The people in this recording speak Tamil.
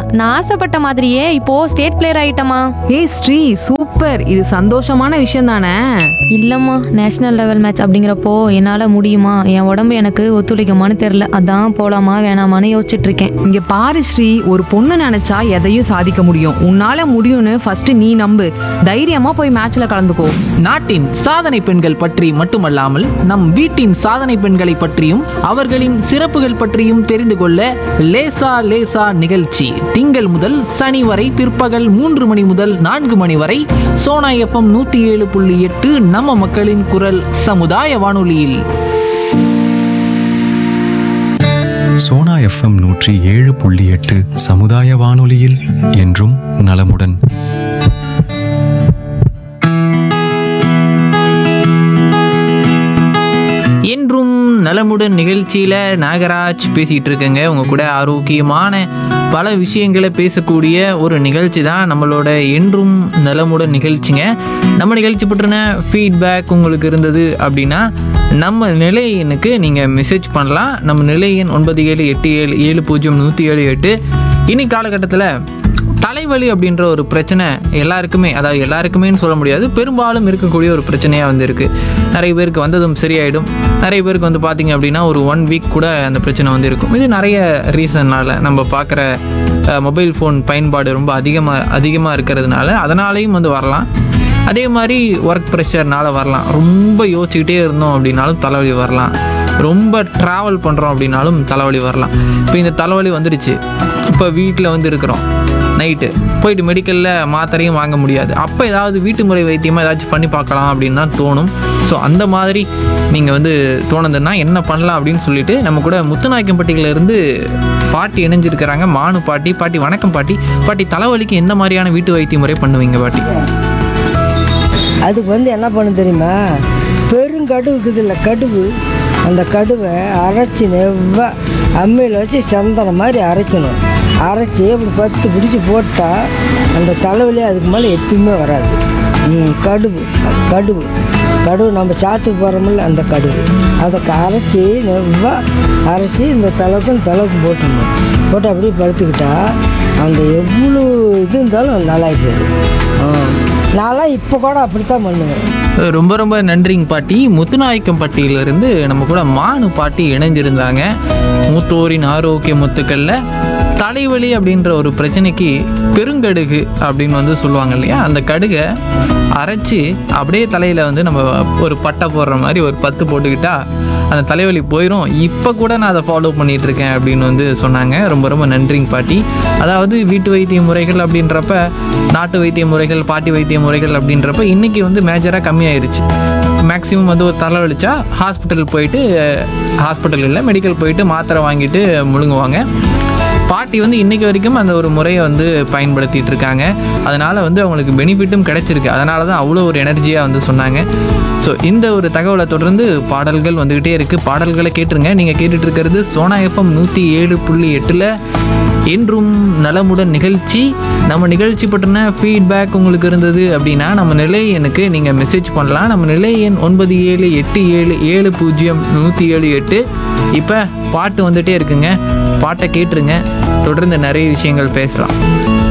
நான் ஆசைப்பட்ட மாதிரியே இப்போ ஸ்டேட் பிளேயர் ஆயிட்டமா ஏய் ஸ்ரீ சூப்பர் இது சந்தோஷமான விஷயம் தானே இல்லம்மா நேஷனல் லெவல் மேட்ச் அப்படிங்கிறப்போ என்னால முடியுமா என் உடம்பு எனக்கு ஒத்துழைக்குமான்னு தெரியல அதான் போலாமா வேணாமான்னு யோசிச்சுட்டு இருக்கேன் இங்க பாரு ஸ்ரீ ஒரு பொண்ணு நினைச்சா எதையும் சாதிக்க முடியும் உன்னால முடியும்னு ஃபர்ஸ்ட் நீ நம்பு தைரியமா போய் மேட்ச்ல கலந்துக்கோ நாட்டின் சாதனை பெண்கள் பற்றி மட்டுமல்லாமல் நம் வீட்டின் சாதனை பெண்களை பற்றியும் அவர்களின் சிறப்புகள் பற்றியும் தெரிந்து கொள்ள லேசா லேசா நிகழ்ச்சி திங்கள் முதல் சனி வரை பிற்பகல் மூன்று மணி முதல் நான்கு மணி வரை சோனா எஃப்எம் நூத்தி ஏழு புள்ளி எட்டு நம்ம மக்களின் குரல் சமுதாய வானொலியில் சோனா எஃப்எம் நூற்றி ஏழு புள்ளி எட்டு சமுதாய வானொலியில் என்றும் நலமுடன் என்றும் நலமுடன் நிகழ்ச்சியில் நாகராஜ் பேசிகிட்டு இருக்கேங்க உங்க கூட ஆரோக்கியமான பல விஷயங்களை பேசக்கூடிய ஒரு நிகழ்ச்சி தான் நம்மளோட என்றும் நலமுடன் நிகழ்ச்சிங்க நம்ம நிகழ்ச்சி பற்றின ஃபீட்பேக் உங்களுக்கு இருந்தது அப்படின்னா நம்ம நிலையனுக்கு நீங்கள் மெசேஜ் பண்ணலாம் நம்ம நிலை எண் ஒன்பது ஏழு எட்டு ஏழு ஏழு பூஜ்ஜியம் நூற்றி ஏழு எட்டு இனி காலகட்டத்தில் தலைவலி அப்படின்ற ஒரு பிரச்சனை எல்லாருக்குமே அதாவது எல்லாருக்குமேன்னு சொல்ல முடியாது பெரும்பாலும் இருக்கக்கூடிய ஒரு பிரச்சனையாக வந்து இருக்குது நிறைய பேருக்கு வந்ததும் சரியாயிடும் நிறைய பேருக்கு வந்து பார்த்திங்க அப்படின்னா ஒரு ஒன் வீக் கூட அந்த பிரச்சனை வந்து இருக்கும் இது நிறைய ரீசன்னால் நம்ம பார்க்குற மொபைல் ஃபோன் பயன்பாடு ரொம்ப அதிகமாக அதிகமாக இருக்கிறதுனால அதனாலேயும் வந்து வரலாம் அதே மாதிரி ஒர்க் ப்ரெஷர்னால வரலாம் ரொம்ப யோசிச்சுக்கிட்டே இருந்தோம் அப்படின்னாலும் தலைவலி வரலாம் ரொம்ப ட்ராவல் பண்ணுறோம் அப்படின்னாலும் தலைவலி வரலாம் இப்போ இந்த தலைவலி வந்துடுச்சு இப்போ வீட்டில் வந்து இருக்கிறோம் நைட்டு போயிட்டு மெடிக்கலில் மாத்திரையும் வாங்க முடியாது அப்போ ஏதாவது வீட்டு முறை வைத்தியமாக ஏதாச்சும் பண்ணி பார்க்கலாம் அப்படின்னு தான் தோணும் ஸோ அந்த மாதிரி நீங்கள் வந்து தோணுதுன்னா என்ன பண்ணலாம் அப்படின்னு சொல்லிட்டு நம்ம கூட முத்துநாயக்கம்பட்டியில இருந்து பாட்டி இணைஞ்சிருக்கிறாங்க மானு பாட்டி பாட்டி வணக்கம் பாட்டி பாட்டி தலைவலிக்கு எந்த மாதிரியான வீட்டு வைத்திய முறை பண்ணுவீங்க பாட்டி அதுக்கு வந்து என்ன பண்ண தெரியுமா பெருங்கடுவு இருக்குது இல்லை கடுவு அந்த கடுவை அரைச்சி நெவ்வா அம்மியில் வச்சு சந்தனம் மாதிரி அரைக்கணும் அரைச்சி இப்படி பத்து பிடிச்சி போட்டால் அந்த தலைவலி அதுக்கு மேலே எப்பயுமே வராது ம், கடுவு கடுவு கடுவு நம்ம சாத்துக்கு போகிறோமில்ல அந்த கடுவு அதை அரைச்சி நெவ்வா அரைச்சி இந்த தலைக்கும் தலைக்கும் போட்டுடணும் போட்டு அப்படியே படுத்துக்கிட்டா அந்த எவ்வளோ இது இருந்தாலும் நல்லா போயிடும் ஆ. நான்லாம் இப்போ கூட அப்படித்தான் பண்ணுவேன் ரொம்ப ரொம்ப நன்றிங்க பாட்டி முத்துநாயக்கம்பட்டியிலிருந்து நம்ம கூட மானு பாட்டி இணைஞ்சிருந்தாங்க மூத்தோரின் ஆரோக்கிய முத்துக்களில் தலைவலி அப்படின்ற ஒரு பிரச்சனைக்கு பெருங்கடுகு அப்படின்னு வந்து சொல்லுவாங்க இல்லையா அந்த கடுகை அரைச்சி அப்படியே தலையில் வந்து நம்ம ஒரு பட்டை போடுற மாதிரி ஒரு பத்து போட்டுக்கிட்டா அந்த தலைவலி போயிடும் இப்போ கூட நான் அதை ஃபாலோ பண்ணிட்டு இருக்கேன் அப்படின்னு வந்து சொன்னாங்க ரொம்ப ரொம்ப நன்றிங்க பாட்டி அதாவது வீட்டு வைத்திய முறைகள் அப்படின்றப்ப நாட்டு வைத்திய முறைகள் பாட்டி வைத்திய முறைகள் அப்படின்றப்ப இன்னைக்கு வந்து மேஜராக கம்மியாயிருச்சு மேக்ஸிமம் வந்து ஒரு தலைவலிச்சா ஹாஸ்பிட்டல் போயிட்டு ஹாஸ்பிட்டல் இல்லை மெடிக்கல் போயிட்டு மாத்திரை வாங்கிட்டு முழுங்குவாங்க பாட்டி வந்து இன்னைக்கு வரைக்கும் அந்த ஒரு முறையை வந்து பயன்படுத்திட்டு இருக்காங்க அதனால வந்து அவங்களுக்கு பெனிஃபிட்டும் கிடைச்சிருக்கு அதனால தான் அவ்வளோ ஒரு எனர்ஜியாக வந்து சொன்னாங்க ஸோ இந்த ஒரு தகவலை தொடர்ந்து பாடல்கள் வந்துக்கிட்டே இருக்குது பாடல்களை கேட்டுருங்க நீங்கள் கேட்டுட்டு இருக்கிறது சோனா எஃப்எம் நூற்றி ஏழு புள்ளி எட்டில் என்றும் நலமுடன் நிகழ்ச்சி நம்ம நிகழ்ச்சி பற்றின ஃபீட்பேக் உங்களுக்கு இருந்தது அப்படின்னா நம்ம நிலை எனக்கு நீங்கள் மெசேஜ் பண்ணலாம் நம்ம நிலை எண் ஒன்பது ஏழு எட்டு ஏழு ஏழு பூஜ்ஜியம் நூற்றி ஏழு எட்டு இப்போ பாட்டு வந்துட்டே இருக்குங்க பாட்டை கேட்டுருங்க தொடர்ந்து நிறைய விஷயங்கள் பேசலாம்